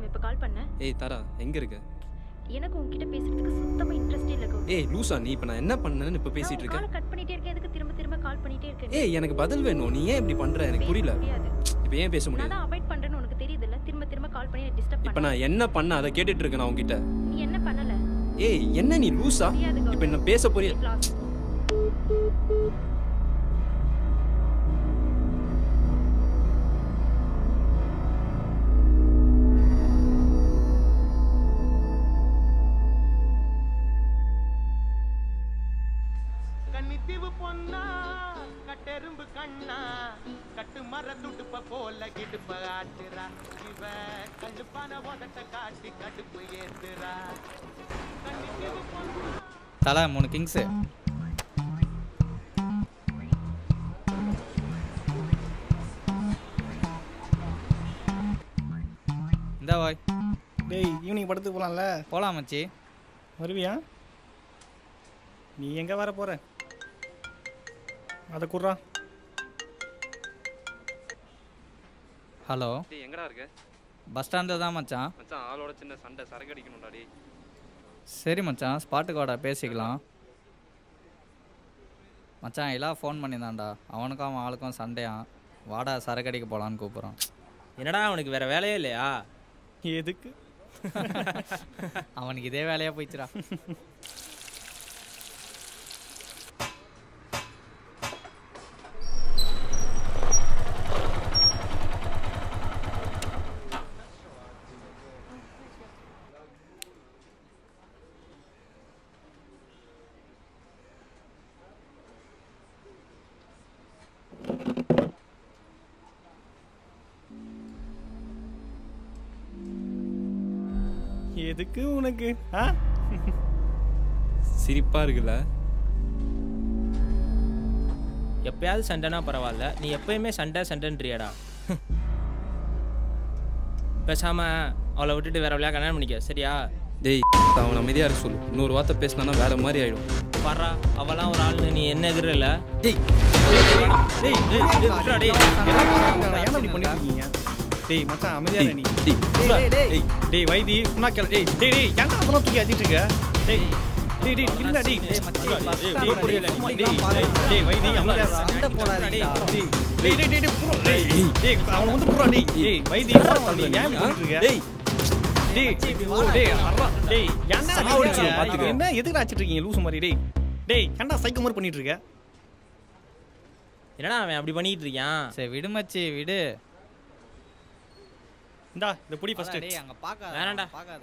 இப்ப கால் பண்ண ஏய் தாரா எங்க இருக்க எனக்கு உன்கிட்ட பேசுறதுக்கு சுத்தமா இன்ட்ரெஸ்டே இல்ல கௌதம் ஏய் லூசா நீ இப்ப நான் என்ன பண்ணேன்னு இப்ப பேசிட்டு இருக்க கால் கட் பண்ணிட்டே இருக்கேன் எதுக்கு திரும்ப திரும்ப கால் பண்ணிட்டே இருக்கேன் ஏய் எனக்கு பதில் வேணும் நீ ஏன் இப்படி பண்ற எனக்கு புரியல முடியாது இப்ப ஏன் பேச நான் முடியாது தான் அவாய்ட் பண்றேன்னு உனக்கு தெரியுதுல்ல திரும்ப திரும்ப கால் பண்ணி டிஸ்டர்ப் இப்ப பண்ண நான் என்ன பண்ண அதை கேட்டுட்டு இருக்கேன் நான் உன்கிட்ட நீ என்ன பண்ணல ஏய் என்ன நீ லூசா முடியாது இப்ப என்ன பேச போறிய Lost. கன்னித்தீவு பொன்னா கட்டெரும்பு கண்ணா கட்டு மர துடுப்ப போல கிடுப்ப ஆட்டுறா இவ கடுப்பான உதட்ட காட்டி கடுப்பு ஏத்துறா கன்னித்தீவு பொன்னா தலை மூணு கிங்ஸு இந்த வாய் டேய் ஈவினிங் படத்துக்கு போகலாம்ல போலாம் மச்சி வருவியா நீ எங்கே வர போற அதை குட்றா ஹலோ டேய் எங்கடா இருக்க பஸ் ஸ்டாண்டில் தான் மச்சான் மச்சான் ஆளோட சின்ன சண்டை சரக்கு அடிக்கணும்டா டேய் சரி மச்சான் ஸ்பாட்டுக்கு வாடா பேசிக்கலாம் மச்சான் எல்லாம் ஃபோன் பண்ணியிருந்தான்டா அவனுக்கும் அவன் ஆளுக்கும் சண்டையான் வாடா சரக்கடிக்க போகலான்னு கூப்பிட்றான் என்னடா அவனுக்கு வேற வேலையே இல்லையா எதுக்கு அவனுக்கு இதே வேலையாக போயிடுச்சுடா எதுக்கு உனக்கு ஆ சிரிப்பா இருக்குல்ல எப்பயாவது சண்டைனா பரவாயில்ல நீ எப்பயுமே சண்டை சண்டைன்றியாடா பேசாம அவளை விட்டுட்டு வேற வழியா கல்யாணம் பண்ணிக்க சரியா டேய் அவன் அமைதியா இருக்க சொல்லு இன்னொரு வார்த்தை பேசினா வேற மாதிரி ஆயிடும் பாடுறா அவளாம் ஒரு ஆளு நீ என்ன எதிரில்ல டேய் டேய் டேய், டேய், விட்றா, டேய். ஏன் அப்படி பண்ணிட்டு இருக்கீங்க டேய் மச்சான் அமைதியா இரு நீ டேய் டேய் டேய் வைத்தி புண்ணா கேள டேய் டேய் டேய் ஏன்டா அதெல்லாம் தூக்கி அடிச்சிட்டு இருக்க டேய் டேய் டேய் இல்ல டேய் டேய் மச்சி, bus டேய், stand டேய், புரியல, டேய், நீ டேய், பாரு. டேய் வைத்தி அமைதியா இரு. சண்டை போடாதீங்கடா. டேய் டேய் டேய் டேய் புறா டேய் டேய் அவன் வந்து புறா டேய் டேய் வைத்தி நீ ஏன் இப்படி பண்ணிட்டு இருக்க டேய் டேய் டேய் அரா டேய் ஏன்டா சாவடிச்சு அடிக்கிறீங்க? பாத்துக்க. என்ன எதுக்கு அடிச்சிட்டு இருக்கீங்க லூசு மாதிரி டேய் டேய் ஏன்டா சைக்கோ மாதிரி பண்ணிட்டு இருக்க என்னடா அவன் அப்படி பண்ணிட்டு இருக்கான் சரி விடு மச்சி விடு இந்தா இந்த புடி ஃபர்ஸ்ட் டேய் அங்கே பார்க்காத வேணாம்டா. பார்க்காத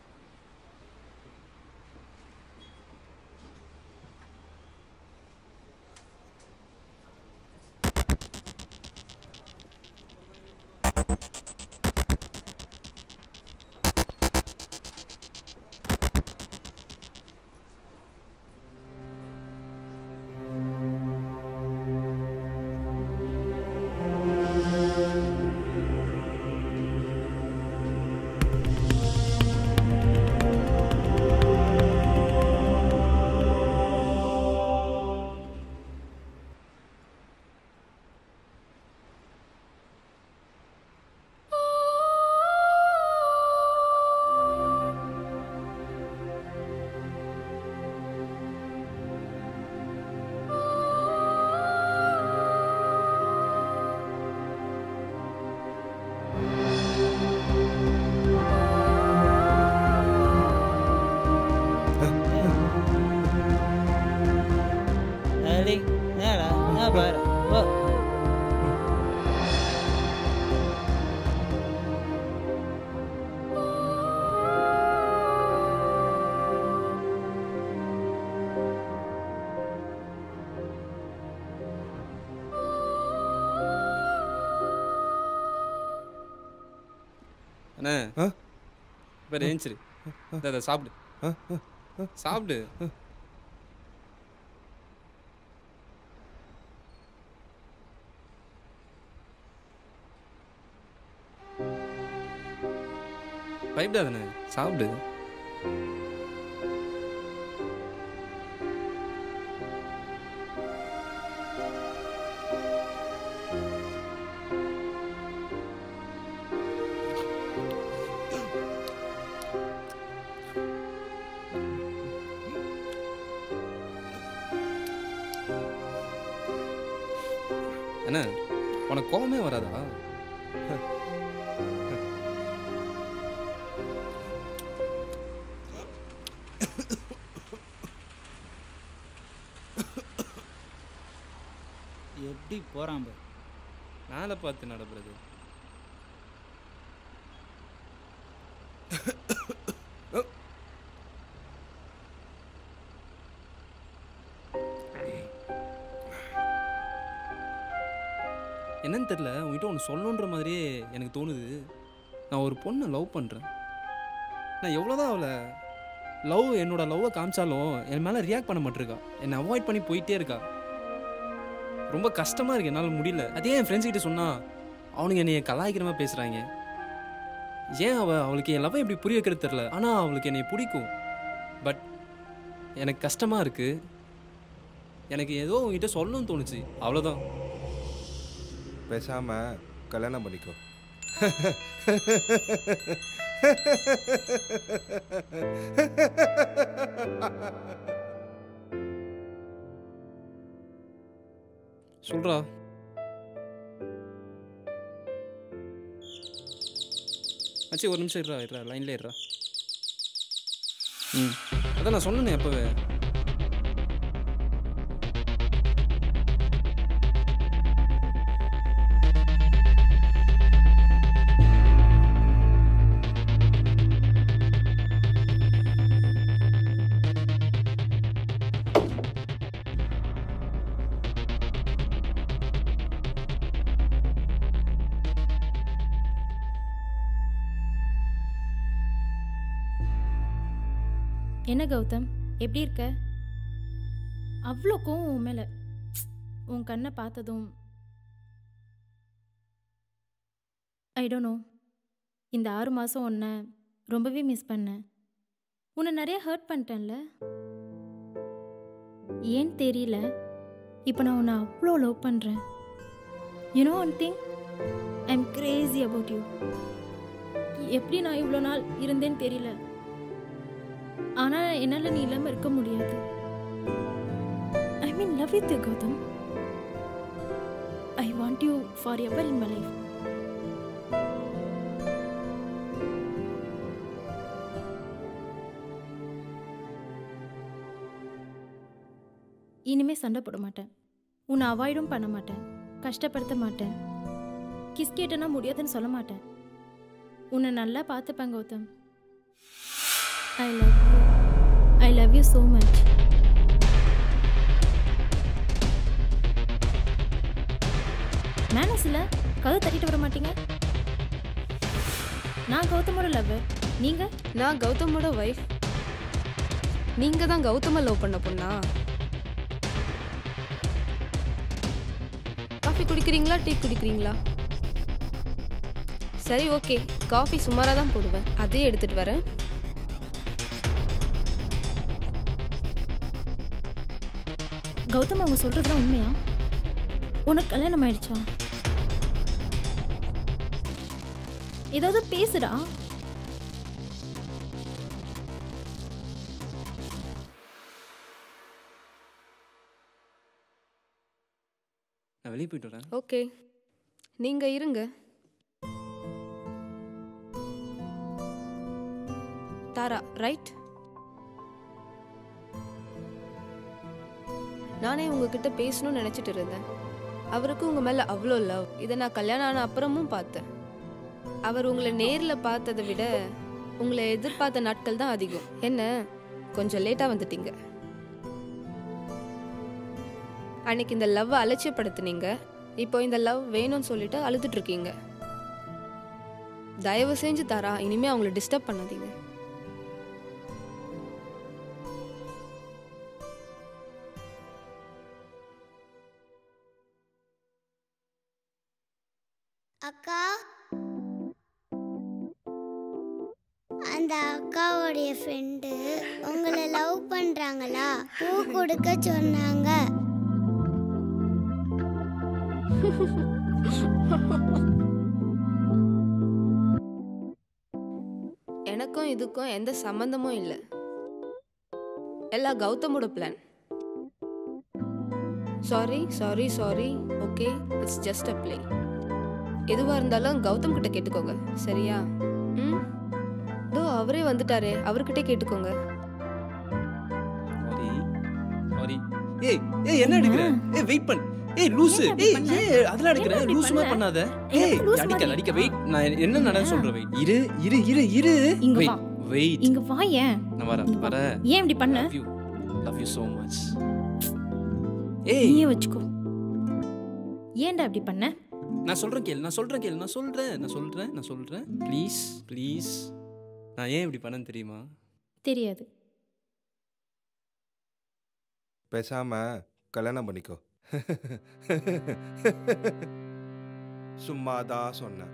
அண்ணே வேற ஏஞ்சிரு இந்தா, இதை சாப்பிடு சாப்பிடு பயப்படாதண்ணே சாப்பிடு என்ன உனக்கு கோவமே வராதா எப்படி போகிறான் பாரு மேலே பார்த்து நடப்புறது என்னன்னு தெரில உங்ககிட்ட ஒன்று சொல்லணுன்ற மாதிரியே எனக்கு தோணுது நான் ஒரு பொண்ணை லவ் பண்ணுறேன் நான் எவ்வளோதான் அவளை லவ் என்னோட லவ்வை காமிச்சாலும் என் மேலே ரியாக்ட் பண்ண மாட்டிருக்கா என்னை அவாய்ட் பண்ணி போயிட்டே இருக்கா ரொம்ப கஷ்டமாக இருக்கு என்னால் முடியல அதே என் ஃப்ரெண்ட்ஸ் கிட்ட சொன்னா அவனுங்க என்னைய கலாய்க்கிற மாதிரி பேசுகிறாங்க ஏன் அவ அவளுக்கு என் லவ்வை எப்படி புரிய வைக்கிறது தெரில ஆனால் அவளுக்கு என்னை பிடிக்கும் பட் எனக்கு கஷ்டமாக இருக்குது எனக்கு ஏதோ உங்ககிட்ட சொல்லணும்னு தோணுச்சு அவ்வளோதான் பேசாம கல்யாணம் பண்ணிக்கோ சொல்கிறா அச்சி ஒரு நிமிஷம் இருடா இருடா லைன்ல இருடா ம் அதான் நான் சொன்னேனே அப்போவே என்ன கௌதம் எப்படி இருக்க அவ்வளோ கோவம் உன் மேலே உன் கண்ணை பார்த்ததும் ஐ டோன்ட் நோ இந்த ஆறு மாதம் உன்னை ரொம்பவே மிஸ் பண்ணேன் உன்னை நிறைய ஹர்ட் பண்ணிட்டேன்ல ஏன் தெரியல இப்போ நான் உன்னை அவ்வளோ லவ் பண்ணுறேன் you know one thing I am crazy about you எப்படி நான் இவ்வளோ நாள் இருந்தேன்னு தெரியல ஆனால் என்னால் நீ இல்லாமல் இருக்க முடியாது I mean love with Gautham I want you forever in my life இனிமே சண்டை போட மாட்டேன் உன்னை அவாய்டும் பண்ண மாட்டேன் கஷ்டப்படுத்த மாட்டேன் கிஸ் கேட்டனா முடியாதுன்னு சொல்ல மாட்டேன் உன்னை நல்லா பார்த்துப்பேன் Gautham I love you I love you so much மேனஸ் இல்லை கதை தட்டிட்டு வர மாட்டீங்க நான் கௌதமோட லவ்வர் நீங்கள் நான் கௌதமோட ஒய்ஃப் நீங்க தான் கௌதம லவ் பண்ண பொண்ணா காஃபி குடிக்கிறீங்களா டீ குடிக்கிறீங்களா சரி ஓகே காஃபி சுமாராக தான் போடுவேன் அதே எடுத்துட்டு வரேன் கௌதம் அவங்க சொல்கிறதுலாம் உண்மையா உனக்கு கல்யாணம் ஆயிடுச்சா ஏதாவது பேசுடா நான் வெளியே போயிட்டு வரேன் ஓகே நீங்க இருங்க தாரா ரைட் நானே உங்ககிட்ட பேசணும்னு நினைச்சிட்டு இருந்தேன் அவருக்கு உங்க மேல அவ்வளோ லவ் இதை நான் கல்யாணம் ஆன அப்புறமும் பார்த்தேன் அவர் உங்களை நேர்ல பார்த்ததை விட உங்களை எதிர்பார்த்த நாட்கள் தான் அதிகம் என்ன கொஞ்சம் லேட்டா வந்துட்டீங்க அன்னைக்கு இந்த லவ் அலட்சியப்படுத்துனீங்க இப்போ இந்த லவ் வேணும்னு சொல்லிட்டு அழுதுட்டு இருக்கீங்க தயவு செஞ்சு தாரா இனிமே அவங்கள டிஸ்டர்ப் பண்ணாதீங்க அக்கா அந்த அக்காவுடைய ஃப்ரெண்டு உங்களை லவ் பண்றாங்களா பூ கொடுக்க சொன்னாங்க எனக்கும் இதுக்கும் எந்த சம்மந்தமும் இல்லை எல்லாம் கௌதமோட plan sorry sorry sorry okay it's just a play எதுவாக இருந்தாலும் கௌதம் கிட்ட கேட்டுக்கோங்க சரியா ம் இதோ அவரே வந்துட்டாரே அவர்கிட்ட கேட்டுக்கோங்க சாரி சாரி ஏய் ஏய் என்ன அடிக்கிற ஏய் வெயிட் பண்ணு ஏய் லூசு ஏன் அப்படி ஏய் பண்ண? ஏய் அதெல்லாம் அடிக்கிற ஏன் அப்படி லூசுமா பண்ண? பண்ணாத எனக்கு ஏய் லூசு அடிக்க மாதிரி அடிக்க இருக்கா? வெயிட் நான் என்ன நடந்து சொல்றேன் வெயிட் இரு இரு இரு இரு இங்க வெயிட் வா. வெயிட் இங்க வா ஏன் நான் வரேன் இங்க வா. வரேன் ஏன் இப்படி பண்ண love you love you so much ஏய் நீயே வச்சுக்கோ ஏன்டா இப்படி பண்ண நான் சொல்றேன் கேளு நான் சொல்றேன் கேளு நான் சொல்றேன் நான் சொல்றேன் நான் சொல்றேன் ப்ளீஸ் ப்ளீஸ் நான் ஏன் இப்படி பண்ணேன்னு தெரியுமா தெரியாது பேசாம கல்யாணம் பண்ணிக்கோ சும்மாதான் சொன்னேன்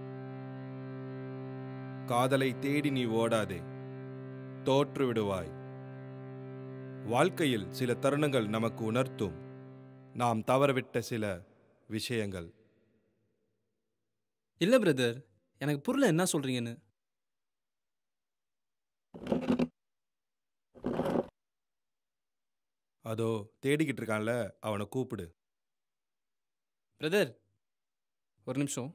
காதலை தேடி நீ ஓடாதே தோற்று விடுவாய் வாழ்க்கையில் சில தருணங்கள் நமக்கு உணர்த்தும் நாம் தவறவிட்ட சில விஷயங்கள் இல்ல பிரதர் எனக்கு புரியல என்ன சொல்றீங்கன்னு அதோ தேடிக்கிட்டு இருக்கான்ல அவனை கூப்பிடு பிரதர் ஒரு நிமிஷம்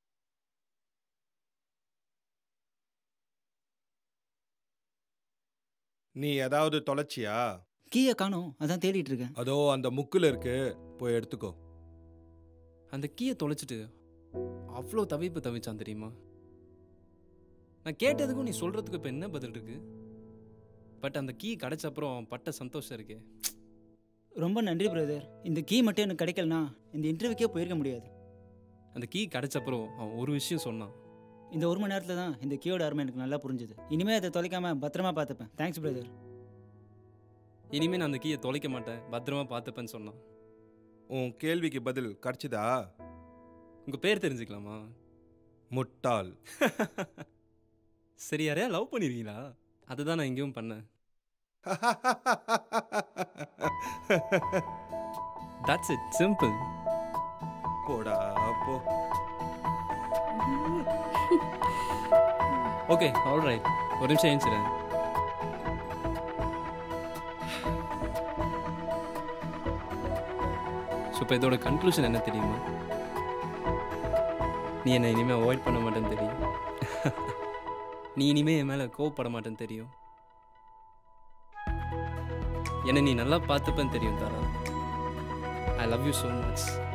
நீ ஏதாவது தொலைச்சியா கீயை காணோம் அதான் தேடிட்டு இருக்கேன் அதோ அந்த முக்குல இருக்கு போய் எடுத்துக்கோ அந்த கீயை தொலைச்சிட்டு அவ்வளோ தவிப்பு தவிச்சான் தெரியுமா நான் கேட்டதுக்கும் நீ சொல்றதுக்கு இப்போ என்ன பதில் இருக்கு பட் அந்த கீ கிடைச்ச அப்புறம் பட்ட சந்தோஷம் இருக்கே ரொம்ப நன்றி பிரதர் இந்த கீ மட்டும் எனக்கு கிடைக்கலனா இந்த இன்டர்வியூக்கே போயிருக்க முடியாது அந்த கீ கிடைச்ச அப்புறம் அவன் ஒரு விஷயம் சொன்னான் இந்த ஒரு மணி நேரத்தில் தான் இந்த கீயோட அருமை எனக்கு நல்லா புரிஞ்சுது இனிமேல் அதை தொலைக்காம பத்திரமா பார்த்துப்பேன் தேங்க்ஸ் பிரதர் இனிமே நான் அந்த கீயை தொலைக்க மாட்டேன் பத்திரமா பார்த்துப்பேன்னு சொன்னான் உன் கேள்விக்கு பதில் கிடைச்சதா உங்க பேர் தெரிஞ்சுக்கலாமா முட்டாள் சரி யாரையா லவ் பண்ணிருக்கீங்களா அதுதான் நான் எங்கேயும் பண்ணேன் தட்ஸ் இட் சிம்பிள் போடா போ ஓகே ஆல் ரைட் ஒரு நிமிஷம் ஏஞ்சிடேன் ஸோ இப்போ இதோட கன்க்ளூஷன் என்ன தெரியுமா நீ என்னை இனிமேல் அவாய்ட் பண்ண மாட்டேன்னு தெரியும் நீ இனிமே என் மேலே கோவப்பட மாட்டேன்னு தெரியும் என்னை நீ நல்லா பார்த்துப்பேன்னு தெரியும் Tara I love you so much